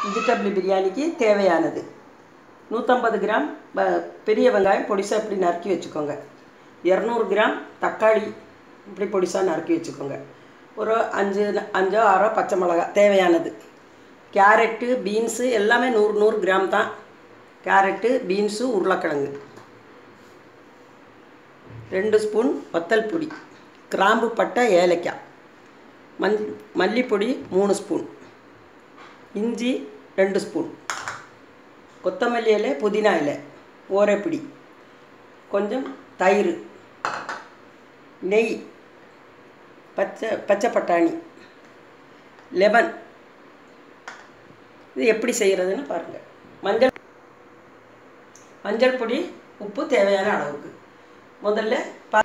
vegetable பிரியாணிக்கு தேவையானது நூற்றம்பது கிராம் ப- பெரிய வெங்காயம் பொடிசாக இப்படி நறுக்கி வச்சுக்கோங்க இரநூறு கிராம் தக்காளி இப்படி பொடிசாக நறுக்கி வச்சுக்கோங்க ஒரு அஞ்சு அஞ்சோ ஆறோ பச்சை மிளகாய் தேவையானது கேரட்டு பீன்ஸு எல்லாமே நூறு நூறு கிராம் தான் கேரட்டு பீன்ஸு உருளைக்கிழங்கு ரெண்டு ஸ்பூன் வத்தல் பொடி கிராம்பு பட்டை ஏலக்காய் மஞ் மல்லிப்பொடி மூணு ஸ்பூன் இஞ்சி ரெண்டு ஸ்பூன் கொத்தமல்லி இலை புதினா இலை ஓரைப்பிடி கொஞ்சம் தயிர் நெய் பச்சை பச்சை பட்டாணி லெமன் இது எப்படி செய்கிறதுன்னு பாருங்கள் மஞ்சள் மஞ்சள் பொடி உப்பு தேவையான அளவுக்கு முதல்ல பா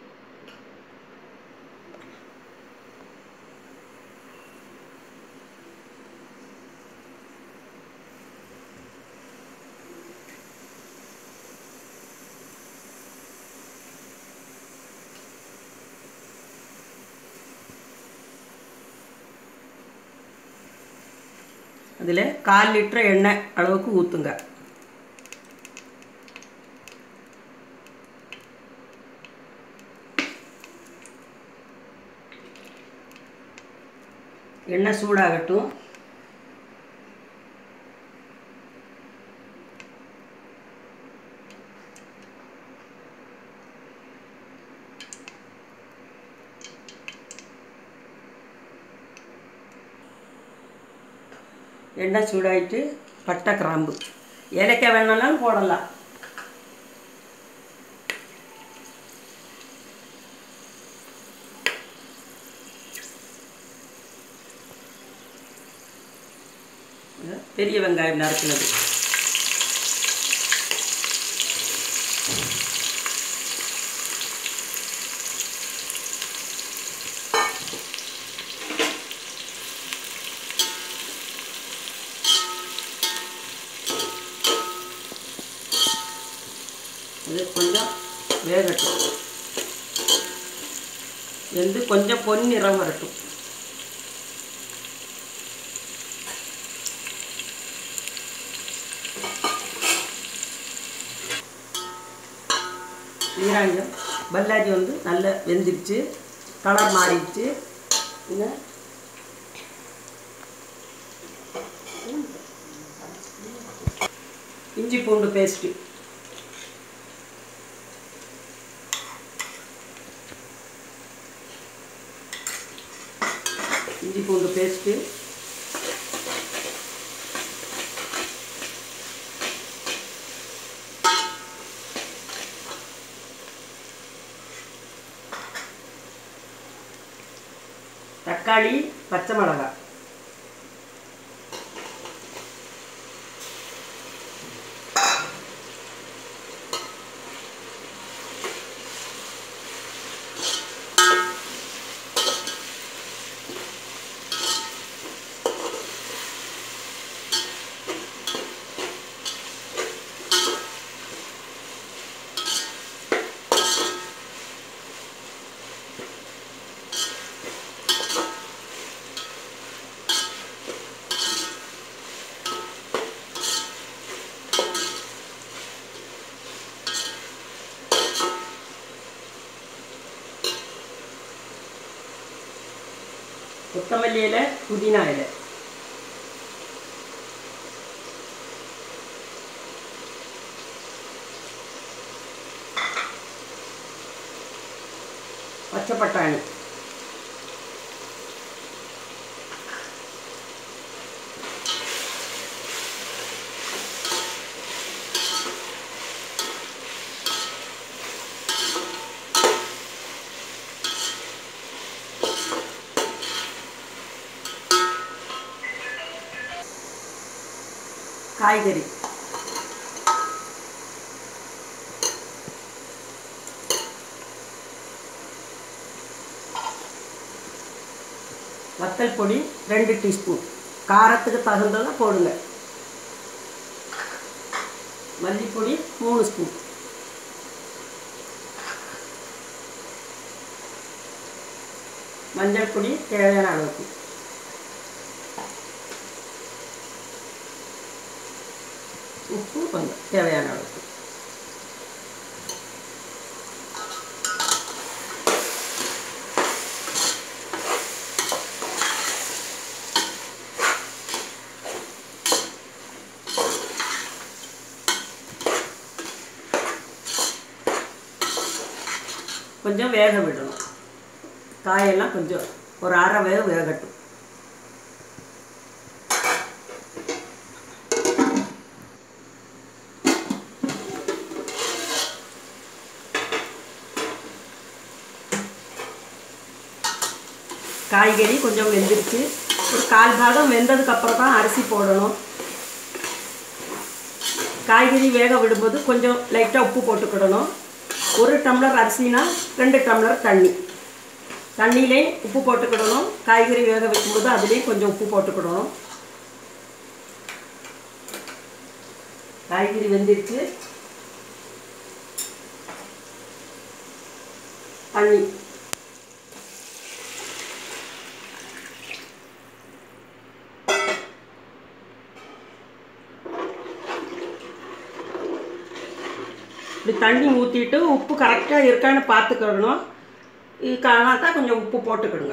அதில் கால் லிட்டர் எண்ணெய் அளவுக்கு ஊற்றுங்க எண்ணெய் சூடாகட்டும் எண்ணெய் சூடாயிட்டு பட்டை கிராம்பு ஏலக்காய் வேணாலும் போடலாம் இது பெரிய வெங்காயம் நறுக்குனது இது கொஞ்சம் வேகட்டும் வெந்து கொஞ்சம் பொன்னிறம் வரட்டும் நீராஞ்சம் பல்லாரி வந்து நல்லா வெந்துருச்சு கலர் மாறிடுச்சு இங்க இஞ்சி பூண்டு பேஸ்ட்டு இஞ்சி பூண்டு பேஸ்ட்டு தக்காளி பச்சை மிளகாய் கொத்தமல்லி இலை புதினா இலை பச்சை பட்டாணி காய்கறி வத்தல் பொடி ரெண்டு டீஸ்பூன் காரத்துக்கு தகுந்ததை போடுங்க மல்லிப்பொடி மூணு ஸ்பூன் மஞ்சள் பொடி தேவையான அளவுக்கு உப்பு கொஞ்சம் தேவையான அளவுக்கு கொஞ்சம் வேக விடணும் காயெல்லாம் கொஞ்சம் ஒரு அரை வேக வேகட்டும் காய்கறி கொஞ்சம் வெந்துருச்சு ஒரு கால் பாகம் வெந்ததுக்கு அப்புறம் தான் அரிசி போடணும் காய்கறி வேக விடும்போது கொஞ்சம் லைட்டாக உப்பு போட்டுக்கிடணும் ஒரு டம்ளர் அரிசினா ரெண்டு டம்ளர் தண்ணி தண்ணியிலே உப்பு போட்டுக்கிடணும் காய்கறி வேக வைக்கும்போது அதுலேயும் கொஞ்சம் உப்பு போட்டுக்கிடணும் காய்கறி வெந்துருச்சு தண்ணி இப்படி தண்ணி ஊற்றிட்டு உப்பு கரெக்டாக இருக்கான்னு பார்த்துக்கிடணும் இது காணாட்டா கொஞ்சம் உப்பு போட்டுக்கிடுங்க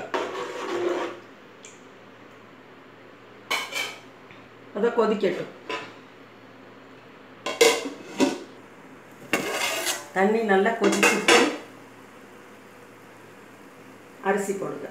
அதை கொதிக்கட்டும் தண்ணி நல்லா கொதிச்சுட்டு அரிசி போடுங்க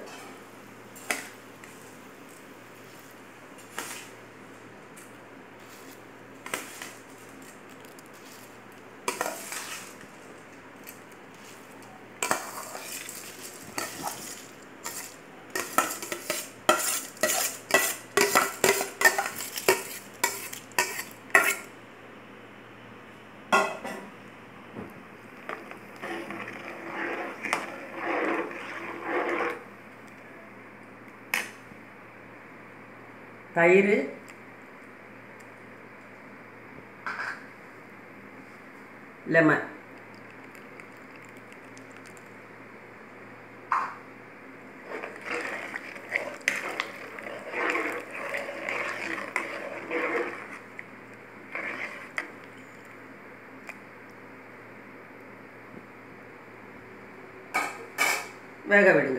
தயிர் லெமன் வேக விடுங்க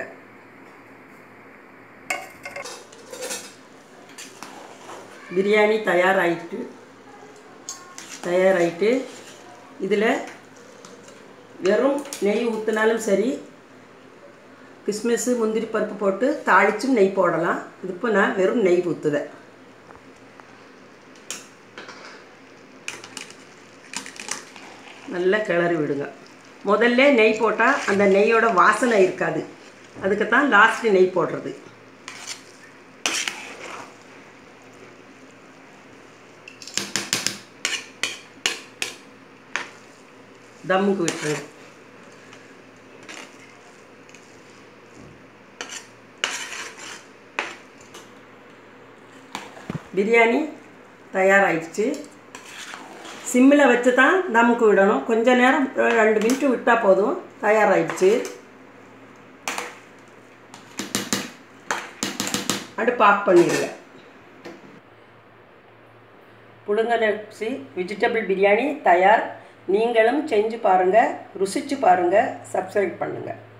பிரியாணி தயாராகிட்டு தயாராகிட்டு இதில் வெறும் நெய் ஊற்றினாலும் சரி கிஸ்மிஸ் முந்திரி பருப்பு போட்டு தாளிச்சும் நெய் போடலாம் இது இப்போ நான் வெறும் நெய் ஊற்றுதேன் நல்லா கிளறி விடுங்க முதல்ல நெய் போட்டால் அந்த நெய்யோட வாசனை இருக்காது அதுக்கு தான் லாஸ்ட்டு நெய் போடுறது தம்முக்கு விட்டுருங்க பிரியாணி தயாராகிடுச்சு சிம்மில் வச்சு தான் தம்முக்கு விடணும் கொஞ்ச நேரம் ரெண்டு மினிட்டு விட்டால் போதும் தயாராகிடுச்சு அடுப்பு ஆஃப் பண்ணிடுங்க புழுங்கலரிசி வெஜிடபிள் பிரியாணி தயார் நீங்களும் செஞ்சு பாருங்கள் ருசிச்சு பாருங்கள் சப்ஸ்கிரைப் பண்ணுங்கள்